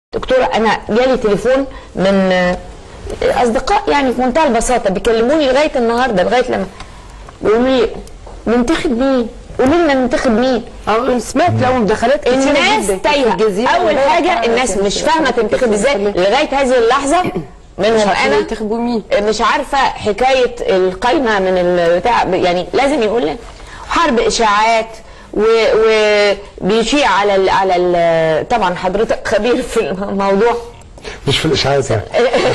دكتورة أنا جالي تليفون من آه، أصدقاء يعني في منتهى البساطة بيكلموني لغاية النهاردة لغاية لما بيقولوا لي ننتخب مين؟ قولوا لنا ننتخب مين؟ أو سمعت لو مداخلات كتيرة الناس جدا تايهة الجزيرة أول امبارح حاجة فعلا الناس كان مش في- فاهمة تنتخب إزاي لغاية هذه اللحظة منهم مش عارفين أنا ينتخبوا مين مش عارفه حكايه القايمه من البتاع يعني لازم يقول لنا حرب اشاعات وبيشيع على ال على ال طبعا حضرتك خبير في الموضوع مش في الاشاعات يعني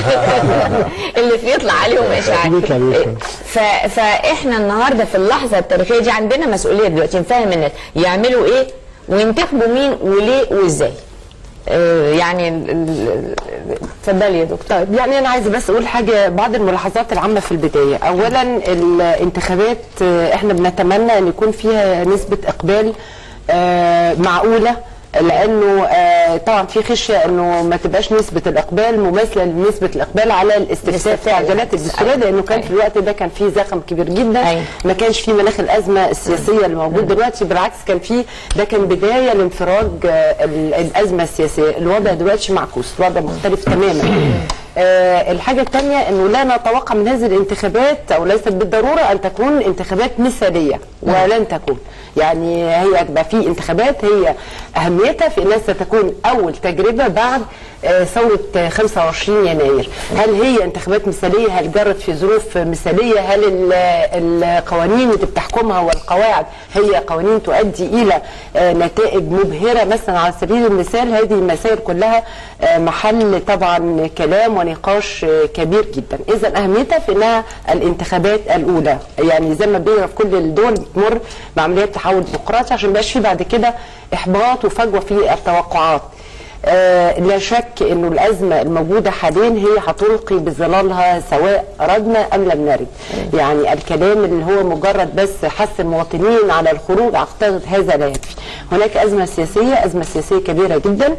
اللي بيطلع عليهم اشاعات بيطلع عليهم. ف- فاحنا النهارده في اللحظه التاريخيه دي عندنا مسؤوليه دلوقتي نفهم الناس يعملوا ايه وينتخبوا مين وليه وازاي آه، يعني ال- ال- اتفضلي يا دكتور طيب يعني انا عايزه بس اقول حاجه بعض الملاحظات العامه في البدايه اولا الانتخابات آه، احنا بنتمنى ان يكون فيها نسبه اقبال آه، معقوله لانه آه، طبعا في خشيه انه ما تبقاش نسبه الاقبال مماثله لنسبه الاقبال على الاستفتاء في عجلات الدستوريه لانه كان في الوقت ده كان في زخم كبير جدا أيوة. ما كانش في مناخ الازمه السياسيه اللي موجود دلوقتي بالعكس كان في ده كان بدايه لانفراج آه، ال- الازمه السياسيه الوضع دلوقتي معكوس الوضع مختلف تماما آه الحاجة الثانية انه لا نتوقع من هذه الانتخابات او ليست بالضرورة ان تكون انتخابات مثالية ولن تكون يعني هي هتبقى في انتخابات هي اهميتها في انها ستكون اول تجربة بعد آه ثورة آه، 25 يناير هل هي انتخابات مثالية هل جرت في ظروف مثالية هل ال- القوانين اللي بتحكمها والقواعد هي قوانين تؤدي الى آه، نتائج مبهرة مثلا على سبيل المثال هذه المسائل كلها آه، محل طبعا كلام ونقاش آه، كبير جدا اذا اهميتها في انها الانتخابات الاولى يعني زي ما بينا في كل الدول بتمر بعمليات تحول ديمقراطي عشان ما يبقاش في بعد كده احباط وفجوه في التوقعات آه لا شك انه الازمه الموجوده حاليا هي هتلقي بظلالها سواء اردنا ام لم نرد يعني الكلام اللي هو مجرد بس حث المواطنين على الخروج اعتقد هذا لا يكفي هناك ازمه سياسيه ازمه سياسيه كبيره جدا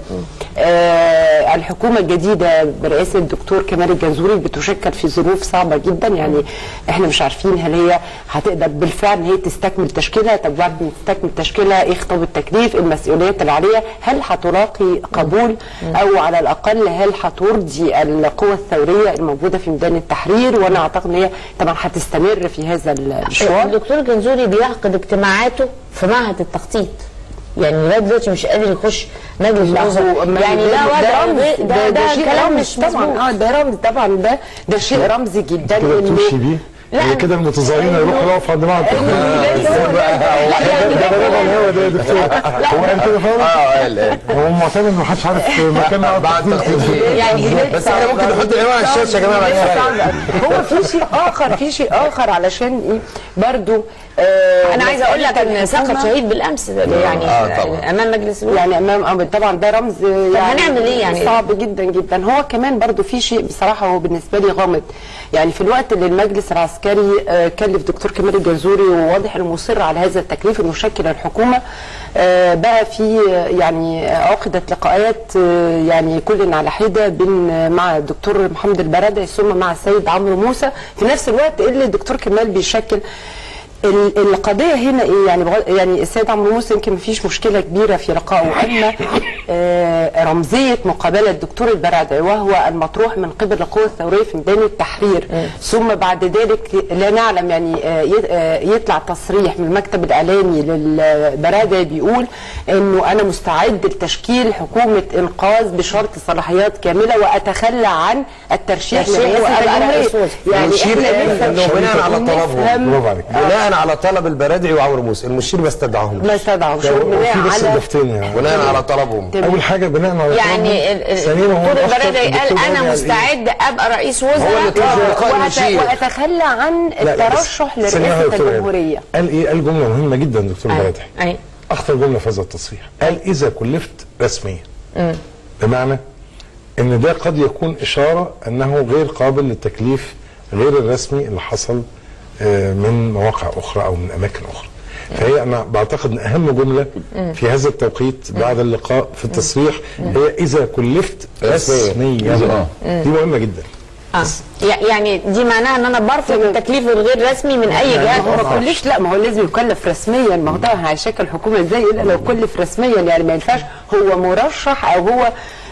آه الحكومه الجديده برئاسه الدكتور كمال الجنزوري بتشكل في ظروف صعبه جدا يعني احنا مش عارفين هل هي هتقدر بالفعل ان هي تستكمل تشكيلها طب بعد ما تستكمل تشكيلها ايه خطاب التكليف المسؤوليات اللي عليها هل هتلاقي قبول او على الاقل هل هترضي القوى الثوريه الموجوده في ميدان التحرير وانا اعتقد ان هي طبعا هتستمر في هذا المشوار الدكتور جنزوري بيعقد اجتماعاته في معهد التخطيط يعني لغايه دلوقتي مش قادر يخش مجلس لا، هو- الوزراء ما يعني ده- ده ده وضع رمز ده, ده, شيء كلام رمز مش مظبوط طبعا اه ده رمز طبعا ده ده شيء رمزي جدا كده إنه- بتمشي بيه لا. هي كده المتظاهرين يروحوا يقفوا عند بعض ده غالبا هو ده يا دكتور هو انت فاهم اه قال قال هو معتمد ما حدش عارف مكان بعد تخطيط يعني بس احنا ممكن نحط العنوان على الشاشه يا جماعه بعد شوية. هو في شيء اخر في شيء اخر علشان ايه برضو آه انا عايزه اقول لك ان سقط الحكومة- شهيد بالامس يعني آه، طبعا. امام مجلس الوزراء يعني امام أمر طبعا ده رمز يعني هنعمل إيه يعني؟ صعب جدا جدا هو كمان برضو في شيء بصراحه هو بالنسبه لي غامض يعني في الوقت اللي المجلس العسكري آه، كلف دكتور كمال الجنزوري وواضح انه مصر على هذا التكليف انه يشكل الحكومه آه، بقى في آه، يعني آه، عقدت لقاءات آه، يعني كل على حده بين آه، مع الدكتور محمد البرادعي ثم مع السيد عمرو موسى في نفس الوقت اللي الدكتور كمال بيشكل ال- القضيه هنا ايه يعني بغض- يعني السيد عمرو موسى يمكن ما فيش مشكله كبيره في لقائه اما آه، رمزيه مقابله الدكتور البرادعي وهو المطروح من قبل القوى الثوريه في ميدان التحرير ثم بعد ذلك لا نعلم يعني آه، ي- آه، يطلع تصريح من المكتب الاعلامي للبرادعي بيقول انه انا مستعد لتشكيل حكومه انقاذ بشرط صلاحيات كامله واتخلى عن الترشيح ترشيح لرئاسه وأبقى الجمهوريه رئيس وزراء. يعني المشير احنا قال لسه انه بناء على طلبهم نفهم برافو عليك بناء على طلب البرادعي وعمرو موسى المشير ما استدعاهم ما استدعوا شو وفي بناء بس على اضافتين يعني بناء على طلبهم اول حاجه بناء على يعني ال- ال- ثانيا هو الدكتور أخطر- البرادعي قال الدكتور انا البرادعي مستعد ابقى رئيس هو اللي وزراء طلب لقاء وأت- المشير واتخلى عن لا، لا، بس الترشح ثانية واحدة يا لرئاسه دكتور الجمهوريه قال ايه قال جمله مهمه جدا دكتور البرادعي أي. اخطر جمله في هذا التصريح قال اذا كلفت رسميا بمعنى ان ده قد يكون اشاره انه غير قابل للتكليف غير الرسمي اللي حصل آه، من مواقع اخرى او من اماكن اخرى فهي انا بعتقد ان اهم جمله في هذا التوقيت بعد اللقاء في التصريح هي اذا كلفت رسمياً. رسميا دي مهمه جدا اه يع- يعني دي معناها ان انا برفض التكليف الغير رسمي من اي جهه هو ما أخرى. كلش لا ما هو لازم يكلف رسميا ما هو طبعا هيشكل حكومه ازاي الا لو كلف رسميا يعني ما ينفعش هو مرشح او هو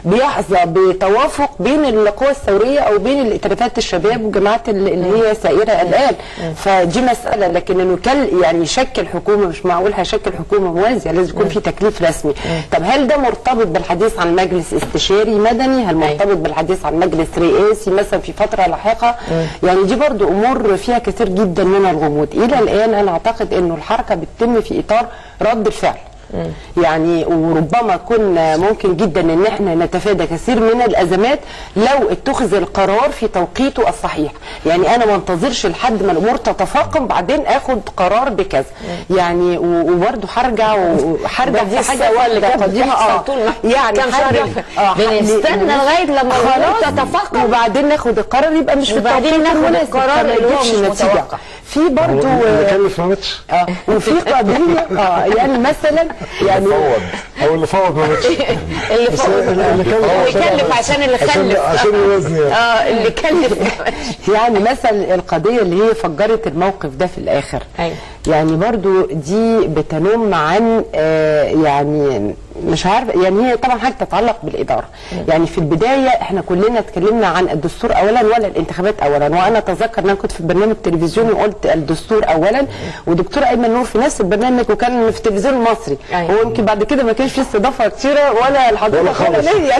بيحظى بتوافق بين القوى الثوريه او بين الائتلافات الشباب وجماعات ال- اللي هي سائره الان فدي مساله لكن انه كل يعني يشكل حكومه مش معقول هيشكل حكومه موازيه لازم يكون في تكليف رسمي طب هل ده مرتبط بالحديث عن مجلس استشاري مدني هل مرتبط بالحديث عن مجلس رئاسي مثلا في فتره لاحقه يعني دي برضو امور فيها كثير جدا من الغموض الى الان انا اعتقد انه الحركه بتتم في اطار رد الفعل يعني وربما كنا ممكن جدا ان احنا نتفادى كثير من الازمات لو اتخذ القرار في توقيته الصحيح يعني انا ما انتظرش لحد ما الامور تتفاقم بعدين اخد قرار بكذا يعني و- وبرضه هرجع وهرجع دي في حاجه الثورة اللي واحدة كانت قديمة، بتحصل طول ما- يعني كام شهر هرجع- بنستنى ل- لغاية لما الأمور خلاص، تتفاقم. وباذن ناخد القرار يبقى مش في وبعدين التوقيت ناخد المناسب، القرار فما اللي هو يجيبش مش نتيجة. متوقع. في برضه اللي كلف ما ماتش اه وفي قضيه اه يعني مثلا يعني او اللي فوض ما ماتش اللي بس فوق اللي كلف هو عشان- يكلف عشان اللي عشان خلف عشان الوزن يعني اه اللي كلف يعني مثلا القضية اللي هي فجرت الموقف ده في الآخر أيوة. يعني برضو دي بتنم عن آه يعني مش عارفه يعني هي طبعا حاجه تتعلق بالاداره يعني في البدايه احنا كلنا اتكلمنا عن الدستور اولا ولا الانتخابات اولا وانا اتذكر ان انا كنت في برنامج تلفزيوني وقلت الدستور اولا ودكتور ايمن نور في نفس البرنامج وكان في التلفزيون المصري أيوة. هو يمكن بعد كده ما كانش في استضافه كتيره ولا الحضور خالص. ليا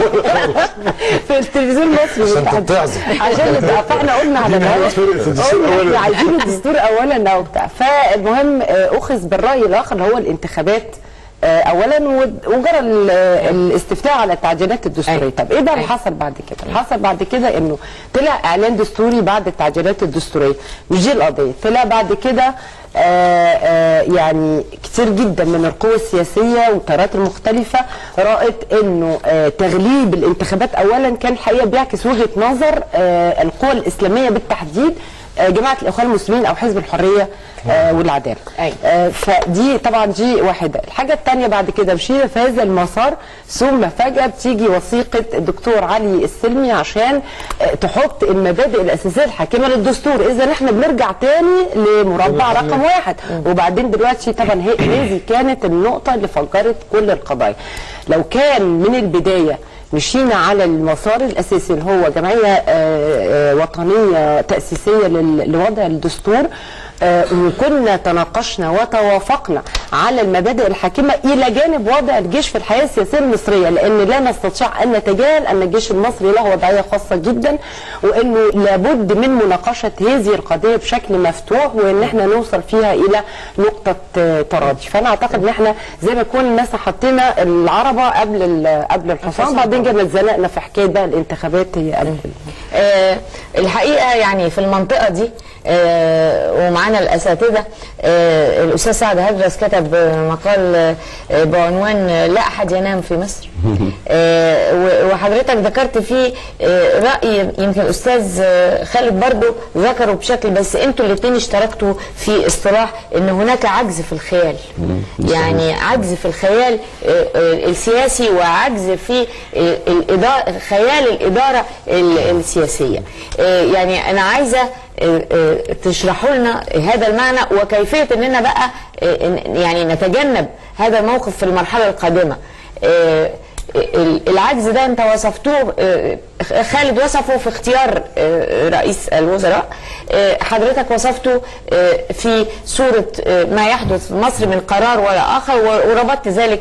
في التلفزيون المصري عشان كنت تعزف. عشان نبقى- فاحنا قلنا على دي الهواء نهاية فرقة الدستور قلنا أولاً. احنا عايزين الدستور اولا او بتاع فالمهم آه، اخذ بالراي الاخر اللي هو الانتخابات آه، اولا ود- وجرى ال- آه، الاستفتاء على التعديلات الدستوريه أيوة. طب ايه بقى اللي حصل بعد كده اللي حصل بعد كده انه طلع اعلان دستوري بعد التعديلات الدستوريه مش دي القضيه طلع بعد كده آه، آه، يعني كتير جدا من القوى السياسيه والتيارات المختلفه رأت انه آه، تغليب الانتخابات اولا كان الحقيقه بيعكس وجهه نظر آه، القوى الاسلاميه بالتحديد آه، جماعه الاخوان المسلمين او حزب الحريه آه، والعداله أيوة. آه، فدي طبعا دي واحده الحاجه الثانيه بعد كده مشينا في هذا المسار ثم فجاه بتيجي وثيقه الدكتور علي السلمي عشان آه، تحط المبادئ الاساسيه الحاكمه للدستور اذا احنا بنرجع تاني لمربع رقم واحد وبعدين دلوقتي طبعا هي هذه كانت النقطه اللي فجرت كل القضايا لو كان من البدايه مشينا على المسار الاساسي اللي هو جمعيه آه، آه، وطنيه تاسيسيه لل- لوضع الدستور آه، وكنا تناقشنا وتوافقنا على المبادئ الحاكمه الى جانب وضع الجيش في الحياه السياسيه المصريه لان لا نستطيع ان نتجاهل ان الجيش المصري له وضعيه خاصه جدا وانه لابد من مناقشه هذه القضيه بشكل مفتوح وان احنا نوصل فيها الى نقطه آه، تراضي فانا اعتقد ان احنا زي ما يكون مثلا حطينا العربه قبل ال- قبل الحصان بعدين جينا اتزنقنا في حكايه بقى الانتخابات هي قبل آه، الحقيقه يعني في المنطقه دي آه، ومعانا الاساتذه آه، الاستاذ سعد هدرس كتب آه، مقال آه، بعنوان آه، لا احد ينام في مصر آه، و- وحضرتك ذكرت فيه آه، راي يمكن الاستاذ آه، خالد برضو ذكره بشكل بس انتوا الاثنين اشتركتوا في اصطلاح ان هناك عجز في الخيال يعني عجز في الخيال آه، آه، السياسي وعجز في آه، الإدارة خيال الإدارة ال- السياسية آه، يعني أنا عايزة آه، آه، تشرحوا لنا هذا المعنى وكيفية أننا بقى آه، إن- يعني نتجنب هذا الموقف في المرحلة القادمة آه، ال- العجز ده انت وصفتوه آه، خالد وصفه في اختيار آه، رئيس الوزراء آه، حضرتك وصفته آه، في صورة آه، ما يحدث في مصر من قرار ولا آخر و- وربطت ذلك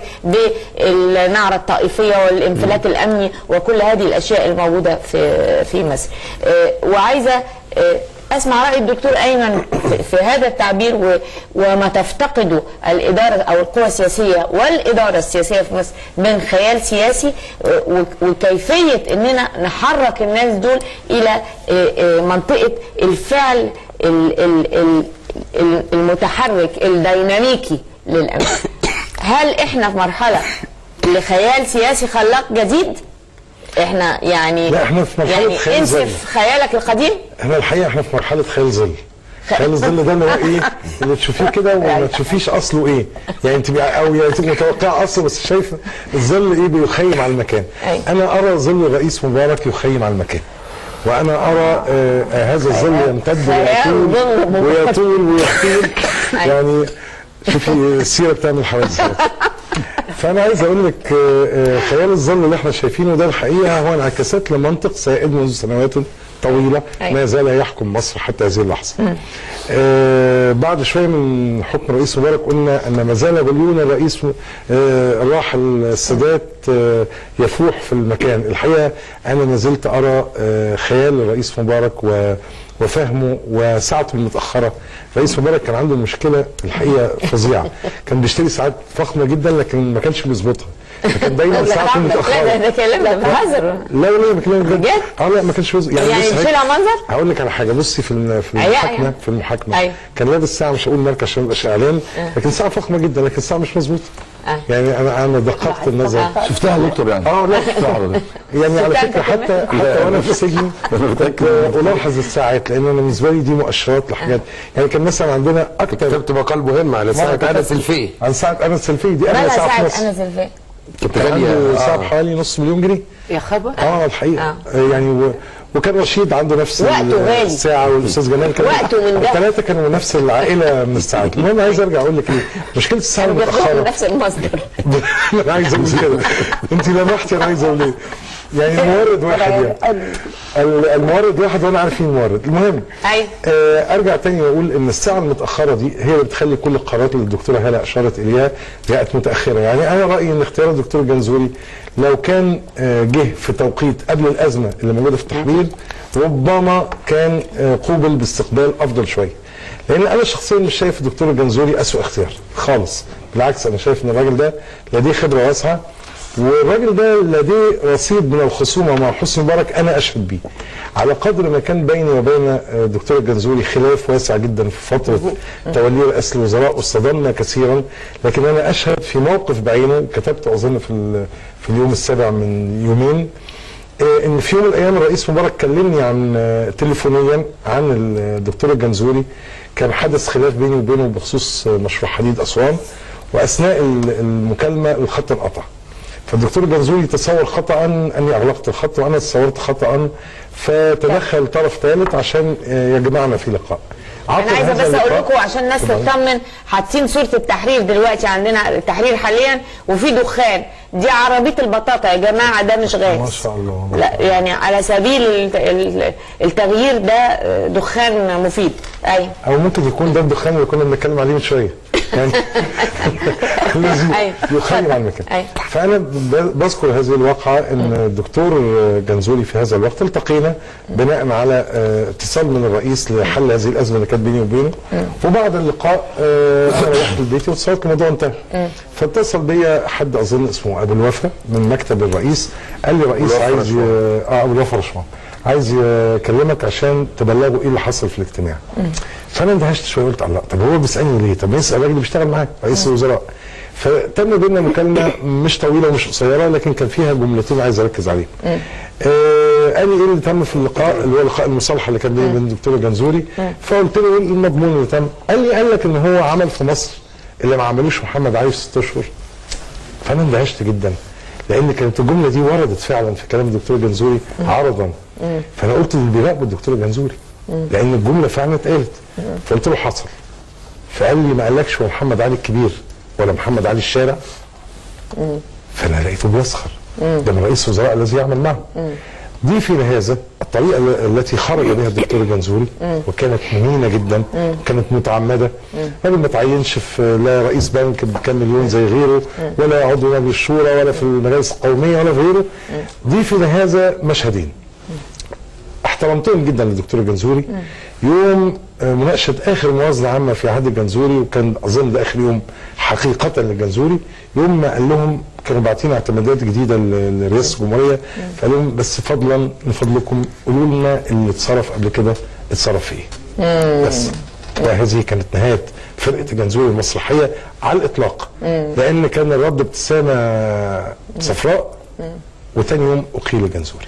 بالنعرة الطائفية والانفلات الأمني وكل هذه الأشياء الموجودة في في مصر آه، وعايزة آه، اسمع راي الدكتور ايمن في, في هذا التعبير و- وما تفتقده الاداره او القوى السياسيه والاداره السياسيه في مصر من خيال سياسي و- وكيفيه اننا نحرك الناس دول الى آه، آه، منطقه الفعل ال- ال- ال- ال- المتحرك الديناميكي للامن هل احنا في مرحله لخيال سياسي خلاق جديد احنا يعني لا، إحنا في مرحلة يعني خيال زي. انسف خيالك القديم احنا الحقيقه احنا في مرحله خيال ظل خيال الظل ده اللي هو ايه اللي تشوفيه كده وما تشوفيش اصله ايه يعني انت بقى- او يعني تبقى متوقعه اصله بس شايفه الظل ايه بيخيم على المكان أيوة. انا ارى ظل الرئيس مبارك يخيم على المكان وانا ارى آه آه هذا الظل يمتد خيال ويطول ظل مبارك. ويطول ويطول يعني شوفي السيره بتعمل حوادث فانا عايز اقول لك آه، آه، خيال الظل اللي احنا شايفينه ده الحقيقه هو انعكاسات لمنطق سائد منذ سنوات طويله أيوة. ما زال يحكم مصر حتى هذه اللحظه. آه بعد شويه من حكم الرئيس مبارك قلنا ان ما زال غليون الرئيس آه الراحل السادات آه يفوح في المكان، الحقيقه انا ما زلت ارى آه خيال الرئيس مبارك و وفهمه وساعته المتاخره رئيس مبارك كان عنده مشكله الحقيقه فظيعه كان بيشتري ساعات فخمه جدا لكن ما كانش بيظبطها كان دايما ساعته لا متاخره ده ده كلام ده بهزر لا لا بكلمك بجد بجد؟ اه لا ما كانش بيظبط يعني بص يشيلها هيك- منظر؟ هقول لك على حاجه بصي في الم- في أيوة، المحاكمه أيوة. في المحاكمه أيوة. كان لابس ساعه مش هقول ماركه عشان ما يبقاش اعلان لكن ساعه فخمه جدا لكن الساعه مش مظبوطه آه. يعني انا انا دققت النظر شفتها يا دكتور يعني اه لا يعني على شفتها فكره أنت حتى حتى وانا في السجن كنت الاحظ الساعات لان انا بالنسبه لي دي مؤشرات لحاجات يعني كان مثلا عندنا اكتر كتبت مقال مهم على ساعه مرة انس كتبت الفي عن ساعه انس الفي دي اغلى مالها ساعه في ساعة مصر أنا سلفي كنت كان عنده غاليه ساعه آه. بحوالي نص مليون جنيه يا خبر اه الحقيقه آه. آه. يعني و... وكان رشيد عنده نفس وقته ال- غالي. الساعه والاستاذ جمال كان وقته من ده. الثلاثه كانوا من نفس العائله من الساعات المهم عايز ارجع اقول لك ايه مشكله الساعه كانوا بياخدوها من المتاخره نفس المصدر انا عايز اقول كده انت لمحتي انا عايز اقول ايه يعني المورد واحد يعني ال- المورد واحد وانا عارف مين المورد المهم أيوة. آه ارجع تاني واقول ان الساعه المتاخره دي هي اللي بتخلي كل القرارات اللي الدكتوره هاله اشارت اليها جاءت متاخره يعني انا رايي ان اختيار الدكتور الجنزوري لو كان آه جه في توقيت قبل الازمه اللي موجوده في التحرير ربما كان آه قوبل باستقبال افضل شويه لان انا شخصيا مش شايف الدكتور الجنزوري اسوء اختيار خالص بالعكس انا شايف ان الراجل ده لديه خبره واسعه والراجل ده لديه رصيد من الخصومه مع حسني مبارك انا اشهد بيه على قدر ما كان بيني وبين آه، الدكتور الجنزوري خلاف واسع جدا في فتره توليه رئاسه الوزراء واصطدمنا كثيرا لكن انا اشهد في موقف بعينه كتبت اظن في ال- في اليوم السابع من يومين آه، ان في يوم من الايام الرئيس مبارك كلمني عن آه، تليفونيا عن الدكتور الجنزوري كان حدث خلاف بيني وبينه بخصوص آه، مشروع حديد اسوان واثناء ال- المكالمه الخط انقطع فالدكتور الجنزوري تصور خطا اني اغلقت الخط وانا تصورت خطا فتدخل طرف ثالث عشان آه، يجمعنا في لقاء انا عقب عايزه هذا بس اقول اللقاء- لكم عشان الناس اتفضلي. تطمن حاطين صوره التحرير دلوقتي عندنا التحرير حاليا وفي دخان دي عربيه البطاطا يا جماعه ده مش غاز ما شاء الله. لا يعني على سبيل الت- ال- التغيير ده دخان مفيد ايوه او ممكن يكون ده الدخان اللي كنا بنتكلم عليه من شويه يعني الذي أيوة. يخيم على المكان أيوة. فانا ب- بذكر هذه الواقعه ان الدكتور جنزوري في هذا الوقت التقينا بناء على آه، اتصال من الرئيس لحل هذه الازمه اللي كانت بيني وبينه وبعد اللقاء آه، انا رحت لبيتي واتصلت الموضوع انتهى فاتصل بيا حد اظن اسمه ابو الوفا من مكتب الرئيس قال لي الرئيس الوفا عايز ي- رشوان. اه ابو الوفا رشوان عايز يكلمك عشان تبلغه ايه اللي حصل في الاجتماع فانا اندهشت شويه قلت الله طب هو بيسالني ليه طب ما يسال الراجل اللي بيشتغل معاك رئيس الوزراء فتم بينا مكالمه مش طويله ومش قصيره لكن كان فيها جملتين عايز اركز عليهم آه قال لي ايه اللي تم في اللقاء اللي هو لقاء المصالحه اللي كان بيني وبين الدكتور الجنزوري فقلت له ايه المضمون اللي تم قال لي قال لك ان هو عمل في مصر اللي ما عملوش محمد علي في ست اشهر فانا اندهشت جدا لان كانت الجمله دي وردت فعلا في كلام الدكتور جنزوري عرضا فانا قلت اللي بيراقبوا الدكتور جنزوري لان الجمله فعلا اتقالت فقلت له حصل فقال لي ما قالكش هو محمد علي الكبير ولا محمد علي الشارع فانا لقيته بيسخر ده من رئيس الوزراء الذي يعمل معه ضيفي لهذا الطريقه ال- التي خرج بها الدكتور الجنزوري وكانت مهينه جدا وكانت متعمده راجل ما تعينش في لا رئيس بنك بكام مليون زي غيره ولا عضو مجلس الشورى ولا في المجالس القوميه ولا في غيره ضيفي لهذا مشهدين احترمتهم جدا للدكتور الجنزوري يوم آه، مناقشه اخر موازنه عامه في عهد الجنزوري وكان اظن ده اخر يوم حقيقه للجنزوري يوم ما قال لهم كانوا باعتين اعتمادات جديده ل- لرئاسه الجمهوريه فقال لهم بس فضلا من فضلكم قولوا لنا اللي اتصرف قبل كده اتصرف في ايه بس وهذه كانت نهايه فرقه الجنزوري المسرحيه على الاطلاق لان كان الرد ابتسامه صفراء وتاني يوم اقيل الجنزوري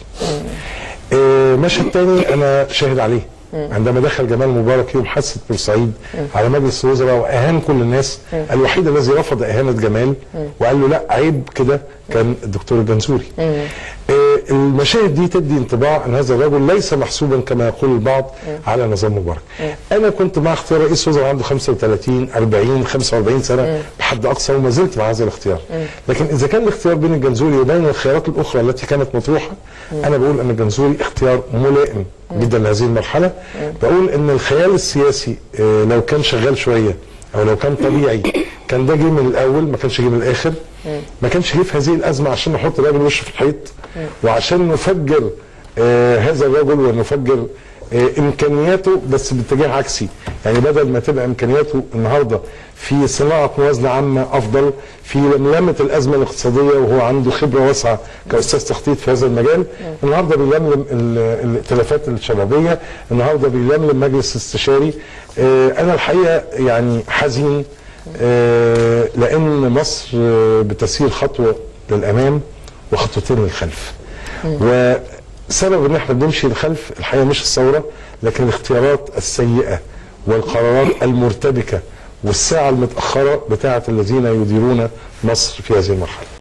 آه، مشهد تاني انا شاهد عليه عندما دخل جمال مبارك يوم حادثه بورسعيد على مجلس الوزراء واهان كل الناس الوحيد الذي رفض اهانه جمال وقال له لا عيب كده كان الدكتور الجنزوري آه، المشاهد دي تدي انطباع ان هذا الرجل ليس محسوبا كما يقول البعض على نظام مبارك انا كنت مع اختيار رئيس وزراء عنده 35 40 45 سنه بحد اقصى وما زلت مع هذا الاختيار لكن اذا كان الاختيار بين الجنزوري وبين الخيارات الاخرى التي كانت مطروحه انا بقول ان الجنزوري اختيار ملائم جدا لهذه المرحله بقول ان الخيال السياسي آه، لو كان شغال شويه او لو كان طبيعي كان ده جه من الاول ما كانش جه من الاخر ما كانش جه في هذه الازمه عشان نحط الراجل وشه في الحيط وعشان نفجر آه هذا الرجل ونفجر آه امكانياته بس باتجاه عكسي يعني بدل ما تبقى امكانياته النهارده في صناعه موازنه عامه افضل في لملمه الازمه الاقتصاديه وهو عنده خبره واسعه كاستاذ تخطيط في هذا المجال النهارده بيلملم ال- الائتلافات الشبابيه النهارده بيلملم مجلس استشاري آه انا الحقيقه يعني حزين آه، لان مصر آه، بتسير خطوه للامام وخطوتين للخلف وسبب ان احنا بنمشي للخلف الحقيقه مش الثوره لكن الاختيارات السيئه والقرارات المرتبكه والساعه المتاخره بتاعه الذين يديرون مصر في هذه المرحله